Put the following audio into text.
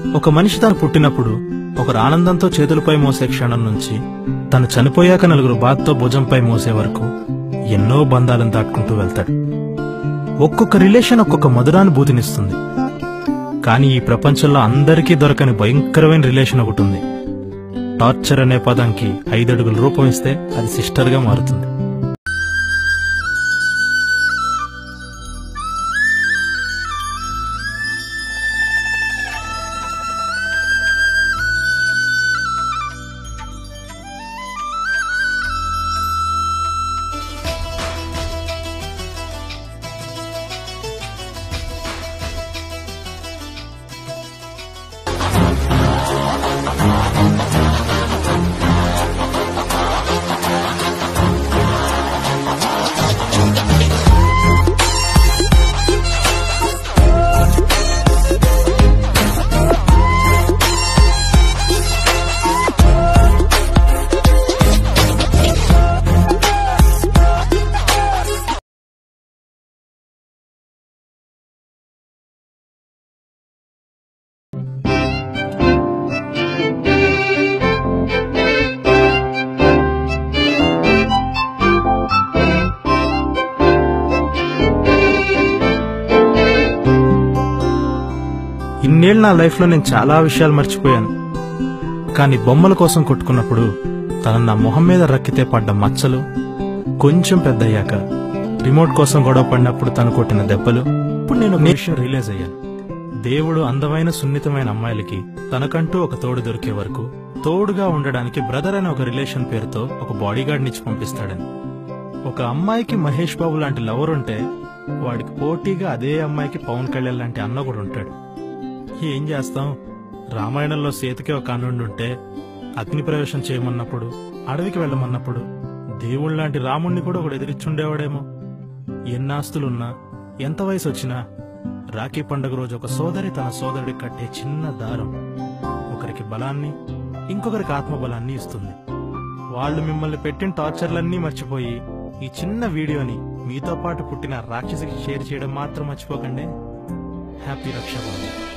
ఒక మనిషి తాను పుట్టినప్పుడు ఒకరు ఆనందంతో చేతులపై మోసే క్షణం నుంచి తను చనిపోయాక నలుగురు బాధతో భుజంపై మోసే వరకు ఎన్నో బంధాలను దాటుకుంటూ వెళ్తాడు ఒక్కొక్క రిలేషన్ ఒక్కొక్క మధురానుభూతినిస్తుంది కానీ ఈ ప్రపంచంలో అందరికీ దొరకని భయంకరమైన రిలేషన్ ఒకటి ఉంది టార్చర్ అనే పదానికి ఐదడుగుల రూపం ఇస్తే అది సిస్టర్గా మారుతుంది ఇన్నేళ్ళు నా లైఫ్లో నేను చాలా విషయాలు మర్చిపోయాను కానీ బొమ్మల కోసం కొట్టుకున్నప్పుడు తను నా మొహం మీద రక్కితే పడ్డ మచ్చలు కొంచెం పెద్దయ్యాక రిమోట్ కోసం గొడవ పడినప్పుడు తను కొట్టిన దెబ్బలు ఇప్పుడు నేను ఒక విషయం రియలైజ్ అయ్యాను దేవుడు అందమైన సున్నితమైన అమ్మాయిలకి తనకంటూ ఒక తోడు దొరికే వరకు తోడుగా ఉండడానికి బ్రదర్ అనే ఒక రిలేషన్ పేరుతో ఒక బాడీగార్డ్ నిచ్చి పంపిస్తాడని ఒక అమ్మాయికి మహేష్ బాబు లాంటి లవర్ ఉంటే వాడికి పోటీగా అదే అమ్మాయికి పవన్ కళ్యాణ్ లాంటి అన్న కూడా ఉంటాడు ఏం చేస్తాం రామాయణంలో సీతకి ఒక అన్నుండి ఉంటే అగ్ని ప్రవేశం చేయమన్నప్పుడు అడవికి వెళ్ళమన్నప్పుడు దేవుళ్ళలాంటి రాముణ్ణి కూడా ఒకడు ఎదిరిచ్చుండేవాడేమో ఎన్నాస్తులున్నా ఎంత వయసు వచ్చినా రాఖీ పండుగ రోజు ఒక సోదరి తన సోదరుడికి కట్టే చిన్న దారం ఒకరికి బలాన్ని ఇంకొకరికి ఆత్మబలాన్ని ఇస్తుంది వాళ్ళు మిమ్మల్ని పెట్టిన టార్చర్లన్నీ మర్చిపోయి ఈ చిన్న వీడియోని మీతో పాటు పుట్టిన రాక్షసికి షేర్ చేయడం మాత్రం మర్చిపోకండి హ్యాపీ రక్షాబంధన్